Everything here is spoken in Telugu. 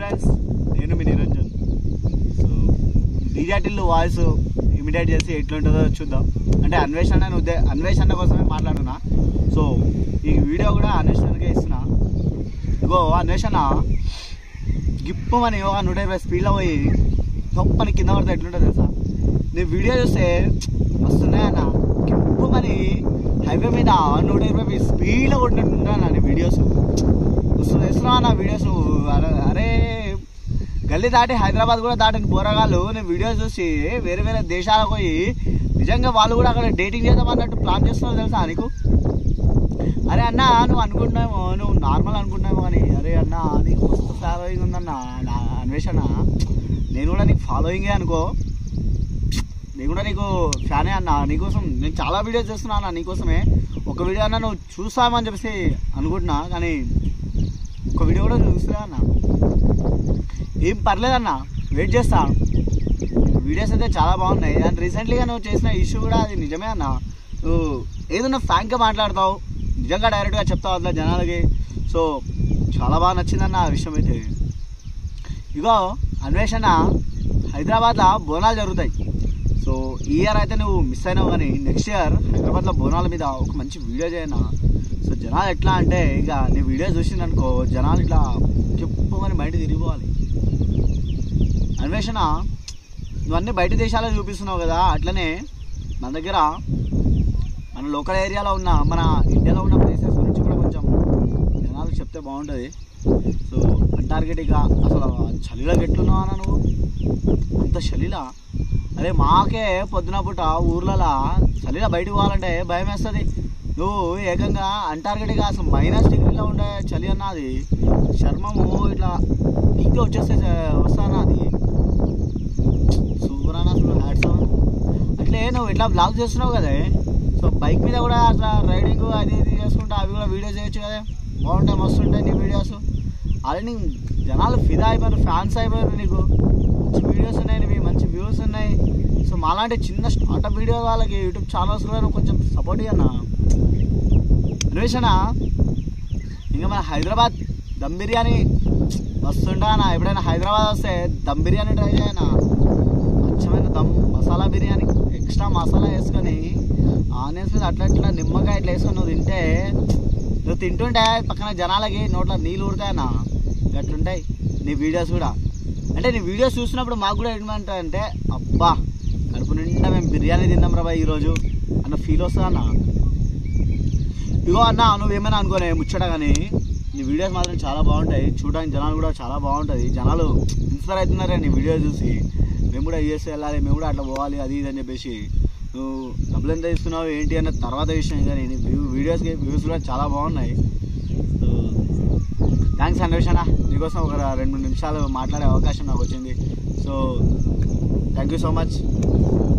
ఫ్రెండ్స్ నేను మీ నిరంజన్ సో డీజాటిల్ వాయిస్ ఇమిటేట్ చేసి ఎట్లుంటుందో చూద్దాం అంటే అన్వేషణ అని ఉద్దే అన్వేషణ కోసమే మాట్లాడుతున్నా సో ఈ వీడియో కూడా అన్వేషణకే ఇస్తున్నా ఇగో అన్వేషణ గిప్పమని ఒక నూట ఇరవై స్పీడ్లో పోయి తప్పని కింద పడితే ఎట్లుంటుంది తెలుసా నీ వీడియో చూస్తే వస్తున్నాయన్న గిప్పమని హైవే మీద నూట ఇరవై స్పీడ్లో కొట్టినట్టుంటా నీ వీడియోస్ వస్తుంది వేస్తున్నా నా వీడియోస్ నువ్వు అరే అరే గల్లీ దాటి హైదరాబాద్ కూడా దాటిన పోరగాళ్ళు నేను వీడియోస్ చూసి వేరే వేరే దేశాలకు పోయి నిజంగా వాళ్ళు కూడా అక్కడ డేటింగ్ చేద్దాం అన్నట్టు ప్లాన్ చేస్తున్నారు తెలుసా నీకు అరే అన్న నువ్వు అనుకుంటున్నావు నువ్వు నార్మల్ అనుకుంటున్నావు కానీ అరే అన్న నీకు మస్తు ఫాలోయింగ్ ఉందన్న నా అన్వేషణ నేను కూడా నీకు ఫాలోయింగే అనుకో నేను కూడా నీకు ఫ్యానే అన్న నీకోసం నేను చాలా వీడియోస్ చేస్తున్నా అన్న నీకోసమే ఒక వీడియో అన్న నువ్వు చూస్తామని చెప్పేసి అనుకుంటున్నా కానీ ఒక వీడియో కూడా చూస్తున్నా అన్న ఏం పర్లేదన్న వెయిట్ చేస్తా వీడియోస్ అయితే చాలా బాగున్నాయి అండ్ రీసెంట్లీగా నువ్వు చేసిన ఇష్యూ కూడా అది నిజమే అన్న నువ్వు ఏదన్నా ఫ్రాంక్గా మాట్లాడతావు నిజంగా డైరెక్ట్గా చెప్తావు అందులో జనాలకి సో చాలా బాగా నచ్చిందన్న ఆ విషయం అయితే ఇగో అన్వేషణ హైదరాబాద్లో బోనాలు జరుగుతాయి సో ఈ ఇయర్ అయితే నువ్వు మిస్ అయినావు కానీ నెక్స్ట్ ఇయర్ హైదరాబాద్లో బోనాల మీద ఒక మంచి వీడియో చేయనా సో జనాలు ఎట్లా అంటే ఇక నీ వీడియో చూసిందనుకో జనాలు ఇట్లా చెప్పుమని బయట తిరిగిపోవాలి అన్వేషణ నువ్వన్నీ బయట దేశాల్లో చూపిస్తున్నావు కదా అట్లనే మన దగ్గర మన లోకల్ ఏరియాలో ఉన్న మన ఇండియాలో ఉన్న ప్లేసెస్ గురించి కూడా కొంచెం జనాలు చెప్తే బాగుంటుంది సో అంటార్కిటికా అసలు చలిలో ఎట్లున్నావు అన్న నువ్వు అంత చలిలా అరే మాకే పొద్దున పూట ఊర్లలో చలిలో బయటకు పోవాలంటే భయం వేస్తుంది నువ్వు ఏకంగా అంటార్కిటికా అసలు మైనస్ డిగ్రీలో ఉండే చలి అన్నది చర్మము ఇట్లా నీట్గా వచ్చేస్తే వస్తానా అది సూపర్ అన్న అసలు హ్యాట్స్ ఆన్. అట్లే నువ్వు ఇట్లా బ్లాగ్ చేస్తున్నావు కదా సో బైక్ మీద కూడా అట్లా రైడింగ్ అది ఇది చేసుకుంటా అవి కూడా వీడియోస్ చేయొచ్చు కదా బాగుంటాయి మస్తు ఉంటాయి నీ వీడియోస్ ఆల్రెడీ జనాలు ఫిదా అయిపోయారు ఫ్యాన్స్ అయిపోయారు నీకు మంచి వీడియోస్ ఉన్నాయి నీవి మంచి వ్యూస్ ఉన్నాయి సో మాలాంటి చిన్న స్టార్టప్ వీడియో వాళ్ళకి యూట్యూబ్ ఛానల్స్ కూడా నువ్వు కొంచెం సపోర్ట్ ఇవ్వన్నా అన్వేషణ ఇంకా మన హైదరాబాద్ దమ్ బిర్యానీ వస్తుంటా అన్న ఎప్పుడైనా హైదరాబాద్ వస్తే దమ్ బిర్యానీ ట్రై చేయనా అచ్చమైన దమ్ మసాలా బిర్యానీ ఎక్స్ట్రా మసాలా వేసుకొని ఆనియన్స్ మీద అట్లా ఇట్లా నిమ్మకాయ ఇట్లా వేసుకొని నువ్వు తింటే నువ్వు తింటుంటే పక్కన జనాలకి నోట్లో నీళ్ళు ఊరుతాయన్నా అట్లుంటాయి నీ వీడియోస్ కూడా అంటే నీ వీడియోస్ చూసినప్పుడు మాకు కూడా ఏమంటాయి అంటే అబ్బా కడుపు నిండా మేము బిర్యానీ తిన్నాం రా బాయ్ ఈరోజు అన్న ఫీల్ వస్తుంది అన్న ఇగో అన్న నువ్వేమైనా అనుకోనే ముచ్చట కానీ నీ వీడియోస్ మాత్రం చాలా బాగుంటాయి చూడడానికి జనాలు కూడా చాలా బాగుంటుంది జనాలు ఇన్స్పైర్ అవుతున్నారే నీ వీడియో చూసి మేము కూడా యూఎస్ వెళ్ళాలి మేము కూడా అట్లా పోవాలి అది ఇది అని చెప్పేసి నువ్వు డబ్బులు ఎంత ఇస్తున్నావు ఏంటి అన్న తర్వాత విషయం కానీ నీ వ్యూ- వీడియోస్కి వ్యూస్ కూడా చాలా బాగున్నాయి సో థ్యాంక్స్ అన్వేషణ నీకోసం ఒక రెండు మూడు నిమిషాలు మాట్లాడే అవకాశం నాకు వచ్చింది so thank you so much